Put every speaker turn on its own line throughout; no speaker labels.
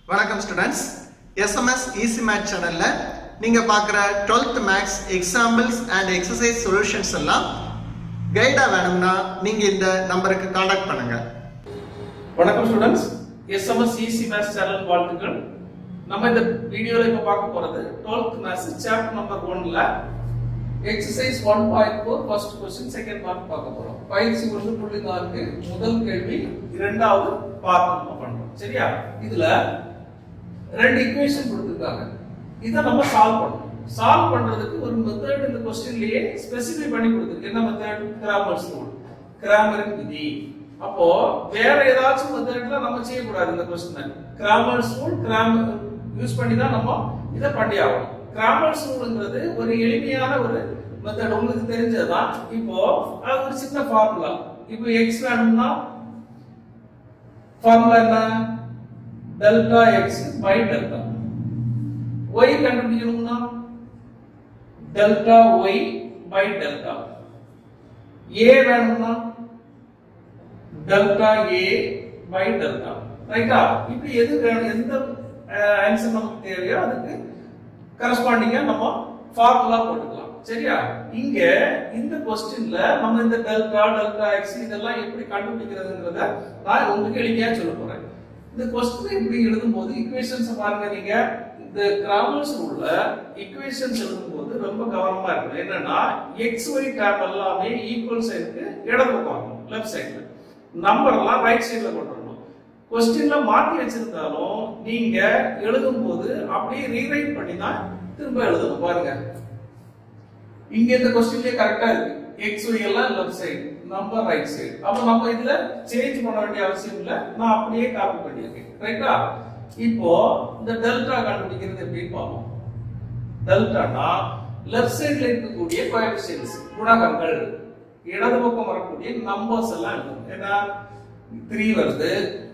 வணக்கம் students SMS easy math சேனல்ல நீங்க பார்க்குற 12th maths examples and exercise solutions எல்லாம் கைடா வேணும்னா நீங்க இந்த நம்பருக்கு காண்டாக்ட் பண்ணுங்க
வணக்கம் students SMS easy maths channel வாழ்த்துக்கள் நம்ம இந்த வீடியோல இப்ப பார்க்க போறது 12th மேத்ஸ் சாப்டர் நம்பர் 1ல exercise 1.4 first question second part பார்க்க போறோம் பயிற்சி 1.4 முதல் கேள்வி இரண்டாவது பார்ட் நம்ம பண்றோம் சரியா இதுல ரெண்டு ஈக்குவேஷன் கொடுத்திருக்காங்க இத நம்ம சால்வ் பண்ணணும் சால்வ் பண்றதுக்கு ஒரு மெத்தட் இந்த क्वेश्चनலயே ஸ்பெசிஃபை பண்ணி கொடுத்திருக்கு என்ன மெத்தட் கிராமர்ஸ் ரூல் கிராமரின் விதி அப்போ வேற ஏதாச்சும் மெத்தட்ல நம்ம செய்ய கூடாது இந்த question grammars rule grammar use பண்ணி தான் நம்ம இத பண்ணி ஆகணும் கிராமர்ஸ் ரூல்ங்கிறது ஒரு எளிமையான ஒரு மெத்தட் உங்களுக்கு தெரிஞ்சதுதான் இப்போ அது ஒரு சின்ன ஃபார்முலா இப்போ எக்ஸ் வேணும்னா ஃபார்முலா என்ன delta X by delta Y கண்டுபிடிக்கணும்னா delta Y by delta A வேணும்னா டெல்டா ஏ பை டெல்டா ரைட்டா இப்படி எது வேணும் எந்த ஆன்சர் நமக்கு தேவையோ அதுக்கு கரஸ்பாண்டிங்கா நம்ம ஃபார்முலா போட்டுக்கலாம் சரியா இங்க இந்த கொஸ்டின்ல நம்ம இந்த டெல்டா டெல்டா எக்ஸ் இதெல்லாம் எப்படி கண்டுபிடிக்கிறதுங்கிறத நான் உங்களுக்கு எளிமையா சொல்ல போறேன் இந்த கொஸ்டின் இப்படி எழுதும் போது ஈக்குவேஷன்ஸ் பாருங்க நீங்க இந்த கிராமர்ஸ் ரூல்ல ஈக்குவேஷன்ஸ் எழுதும் போது ரொம்ப கவனமா இருக்கணும் என்னன்னா எக்ஸ் ஒய் டேம் எல்லாமே ஈக்குவல் சைடுக்கு இடது பக்கம் லெஃப்ட் சைடுல நம்பர் எல்லாம் ரைட் சைடுல கொண்டு வரணும் கொஸ்டின்ல மாத்தி வச்சிருந்தாலும் நீங்க எழுதும் போது அப்படியே ரீரைட் பண்ணி தான் திரும்ப எழுதணும் பாருங்க இங்க இந்த கொஸ்டின்லயே கரெக்டா இருக்கு எக்ஸ் ஒய் எல்லாம் left side number right side அப்ப நம்ம இதுல சேஞ்ச் பண்ண வேண்டிய அவசியம் இல்ல நான் அப்படியே காப்பி பண்ணியிருக்கேன் ரைட்டா இப்போ இந்த டெல்டா கண்டுபிடிக்கிறது எப்படின்னு பார்ப்போம் டெல்டானா லெஃப்ட் சைடுல இருக்கக்கூடிய கோஎஃபிஷியன்ட்ஸ் குணகங்கள் இடது பக்கம் வரக்கூடிய நம்பர்ஸ் எல்லாம் எழுதணும் ஏன்னா த்ரீ வருது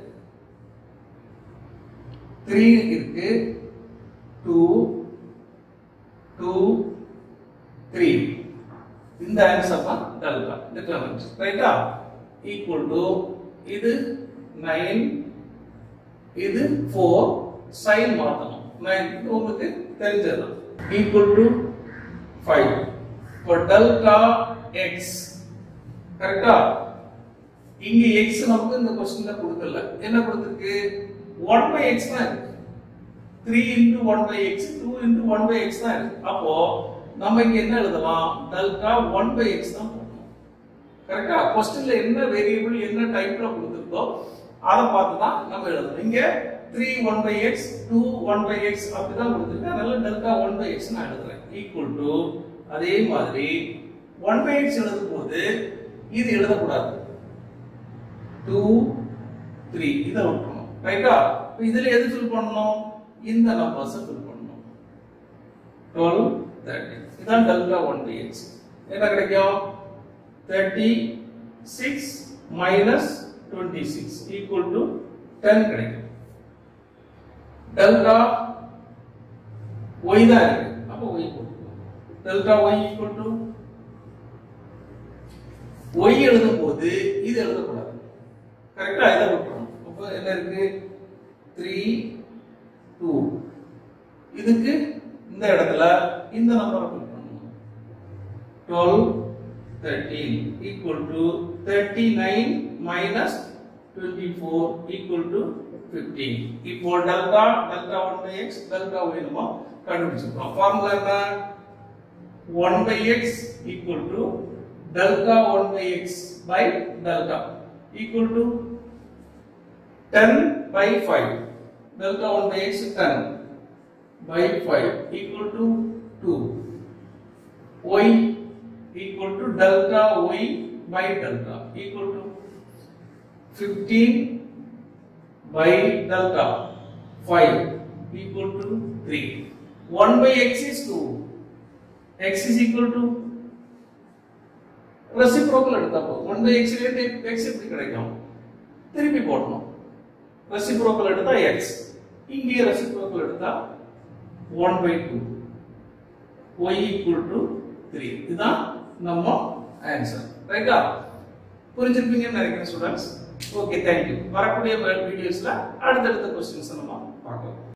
த்ரீ இருக்கு டூ டூ த்ரீ இந்த ஆன்சர் தான் டெல்டா டிக்ளமெண்ட் ரைட்டா ஈக்குவல் டு இது நைன் இது ஃபோர் சைன் மாத்தணும் நைன் இது உங்களுக்கு தெரிஞ்சதுதான் ஈக்குவல் டு ஃபைவ் இப்போ டெல்டா எக்ஸ் கரெக்டா இங்க எக்ஸ் நமக்கு இந்த கொஸ்டின்ல கொடுக்கல என்ன கொடுத்திருக்கு ஒன் பை எக்ஸ் தான் இருக்கு three into one by X two into one by X தான் இருக்கு அப்போ நம்ம இங்க என்ன எழுதலாம் டெல்டா ஒன் பை எக்ஸ் தான் போடணும் கரெக்டா கொஸ்டின்ல என்ன வேரியபிள் என்ன டைப்ல கொடுத்துருக்கோ அதை பார்த்து தான் நம்ம எழுதணும் இங்க three one by X two one by X அப்படிதான் கொடுத்துருக்கு அதனால டெல்டா ஒன் பை எக்ஸ் நான் எழுதுறேன் ஈக்குவல் டு அதே மாதிரி ஒன் பை எக்ஸ் எழுதும் போது இது எழுதக்கூடாது டூ த்ரீ இதை விட்டுறணும் ரைட்டா இப்போ இதுல எது ஃபில் பண்ணணும் இந்த நம்பர்ஸ் ஃபில் பண்ணணும் டுவெல் தேர்ட்டி இதான் டெல்டா ஒன் பை எக்ஸ் என்ன கிடைக்கும் thirty six minus twenty six equal to ten கிடைக்கும் டெல்டா ஒய் தான் இருக்கு அப்போ ஒய் போட்டுக்கலாம் delta Y equal to Y எழுதும் போது இது எழுதக்கூடாது கரெக்டா இதை விட்டுறோம் அப்போ என்ன இருக்கு த்ரீ டூ இதுக்கு இந்த இடத்துல இந்த நம்பரை ஃபில் பண்ணணும் twelve thirteen equal to thirty nine minus twenty four equal to fifteen இப்போ delta delta one by X delta Y நம்ம கண்டுபிடிச்சிருக்கோம் ஃபார்முலா என்ன one by X equal to delta 1 by x by delta equal to 10 by 5 delta 1 by x 10 by 5 equal to 2 y equal to delta y by delta equal to 15 by delta 5 equal to 3 1 by x is 2 x is equal to reciprocal எடுத்தா போதும் one by X X எப்படி கிடைக்கும் திருப்பி போடணும் reciprocal எடுத்தா X இங்கே reciprocal எடுத்தா one by two y equal to three இதுதான் நம்ம ஆன்சர் ரைட்டா புரிஞ்சிருப்பீங்கன்னு நினைக்கிறேன் ஸ்டூடெண்ட்ஸ் ஓகே தேங்க்யூ வரக்கூடிய வீடியோஸ்ல அடுத்தடுத்த கொஸ்டின்ஸ் நம்ம பார்க்கலாம்